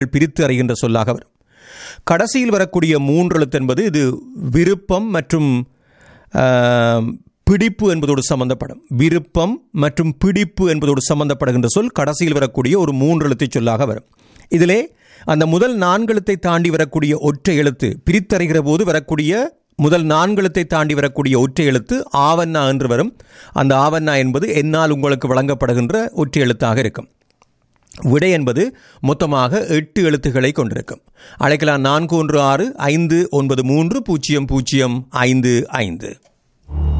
பிரித்து அறிகின்ற சொல்லாக வரும் கடைசியில் வரக்கூடிய மூன்று எழுத்து என்பது இது விருப்பம் மற்றும் ஆம், பிடிப்பு என்பதோடு சம்பந்தப்படும் விருப்பம் மற்றும் பிடிப்பு என்பதோடு சம்பந்தப்படுகின்ற சொல் கடைசியில் வரக்கூடிய ஒரு மூன்று எழுத்து சொல்லாக வரும் இதிலே அந்த முதல் நான்கு எழுத்தை தாண்டி வரக்கூடிய ஒற்றை எழுத்து பிரித்தறிகிற போது வரக்கூடிய முதல் நான்கு எழுத்தை தாண்டி வரக்கூடிய ஒற்றை எழுத்து ஆவண்ணா என்று வரும் அந்த ஆவண்ணா என்பது என்னால் உங்களுக்கு வழங்கப்படுகின்ற ஒற்றை எழுத்தாக இருக்கும் விடை என்பது மொத்தமாக எட்டு எழுத்துக்களை கொண்டிருக்கும் அழைக்கலாம் நான்கு ஒன்று ஆறு ஐந்து ஒன்பது மூன்று பூஜ்ஜியம் பூஜ்ஜியம் ஐந்து ஐந்து